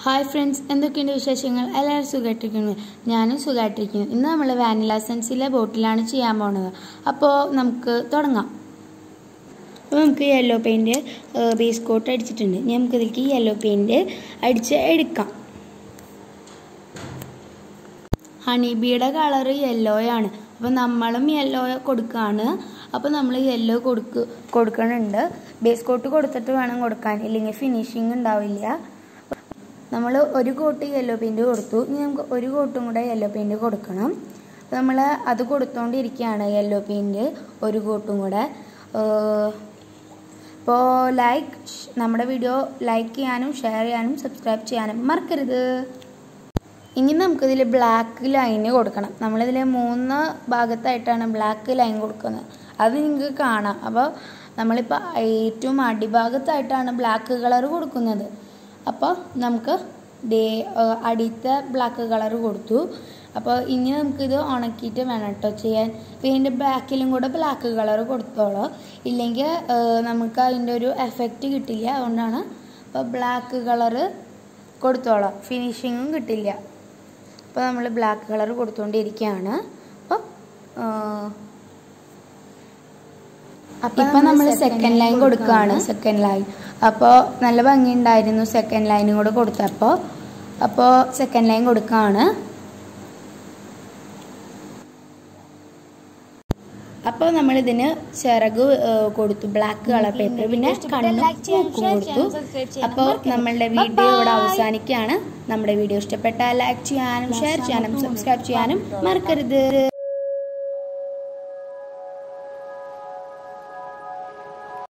hi friends എന്തൊക്കെയുണ്ട് വിശേഷങ്ങൾ എല്ലാവരും സുഖമായിട്ടിരിക്കുന്നു ഞാനും സുഖമായിട്ടിരിക്കുന്നു ഇന്ന് നമ്മൾ വാനില സെൻസിലെ ബോട്ടിലാണ് ചെയ്യാൻ പോണത് അപ്പോൾ നമുക്ക് തുടങ്ങാം അപ്പോൾ നമുക്ക് യെല്ലോ പെയിൻറ്റ് ബേസ് കോട്ട് അടിച്ചിട്ടുണ്ട് ഇനി നമുക്ക് ഇതിലേക്ക് യെല്ലോ പെയിൻറ്റ് അടിച്ച് എടുക്കാം ഹണി ബീയുടെ കളറ് യെല്ലോയാണ് അപ്പോൾ നമ്മളും യെല്ലോ കൊടുക്കുകയാണ് അപ്പോൾ നമ്മൾ യെല്ലോ കൊടുക്ക് കൊടുക്കണുണ്ട് ബേസ് കോട്ട് കൊടുത്തിട്ട് വേണം കൊടുക്കാൻ ഇല്ലെങ്കിൽ ഫിനിഷിങ് ഉണ്ടാവില്ല നമ്മൾ ഒരു കോട്ട് യെല്ലോ പെയിൻറ് കൊടുത്തു ഇനി നമുക്ക് ഒരു കോട്ടും കൂടെ യെല്ലോ പെയിൻറ് കൊടുക്കണം അപ്പോൾ നമ്മൾ അത് കൊടുത്തോണ്ടിരിക്കുകയാണ് യെല്ലോ പെയിൻറ് ഒരു കോട്ടും കൂടെ അപ്പോൾ ലൈക്ക് നമ്മുടെ വീഡിയോ ലൈക്ക് ചെയ്യാനും ഷെയർ ചെയ്യാനും സബ്സ്ക്രൈബ് ചെയ്യാനും മറക്കരുത് ഇനി നമുക്കിതിൽ ബ്ലാക്ക് ലൈന് കൊടുക്കണം നമ്മളിതിൽ മൂന്ന് ഭാഗത്തായിട്ടാണ് ബ്ലാക്ക് ലൈൻ കൊടുക്കുന്നത് അത് നിങ്ങൾക്ക് കാണാം അപ്പോൾ നമ്മളിപ്പോൾ ഏറ്റവും അടിഭാഗത്തായിട്ടാണ് ബ്ലാക്ക് കളർ കൊടുക്കുന്നത് അപ്പോൾ നമുക്ക് ഡേ അടിയത്തെ ബ്ലാക്ക് കളർ കൊടുത്തു അപ്പോൾ ഇനി നമുക്കിത് ഉണക്കിയിട്ട് വേണം കേട്ടോ ചെയ്യാൻ അപ്പോൾ ഇതിൻ്റെ ബാക്കിലും കൂടെ ബ്ലാക്ക് കളർ കൊടുത്തോളൂ ഇല്ലെങ്കിൽ നമുക്ക് അതിൻ്റെ ഒരു എഫക്റ്റ് കിട്ടില്ല അതുകൊണ്ടാണ് അപ്പോൾ ബ്ലാക്ക് കളറ് കൊടുത്തോളാം ഫിനിഷിങ്ങും കിട്ടില്ല അപ്പോൾ നമ്മൾ ബ്ലാക്ക് കളർ കൊടുത്തുകൊണ്ടിരിക്കുകയാണ് അപ്പോൾ ഇപ്പം നമ്മൾ സെക്കൻഡ് ലൈൻ കൊടുക്കുകയാണ് സെക്കൻഡ് ലൈൻ അപ്പോൾ നല്ല ഭംഗിയുണ്ടായിരുന്നു സെക്കൻഡ് ലൈനും കൂടെ കൊടുത്തപ്പോൾ അപ്പോൾ സെക്കൻഡ് ലൈൻ കൊടുക്കുകയാണ് അപ്പോൾ നമ്മൾ ഇതിന് ചിറക് കൊടുത്തു ബ്ലാക്ക് കളർ പേപ്പർ പിന്നെ കണ്ണും മൂക്കും കൊടുത്തു അപ്പോൾ നമ്മളുടെ വീഡിയോ ഇവിടെ അവസാനിക്കുകയാണ് നമ്മുടെ വീഡിയോ ഇഷ്ടപ്പെട്ടാൽ ലൈക്ക് ചെയ്യാനും ഷെയർ ചെയ്യാനും സബ്സ്ക്രൈബ് ചെയ്യാനും മറക്കരുത്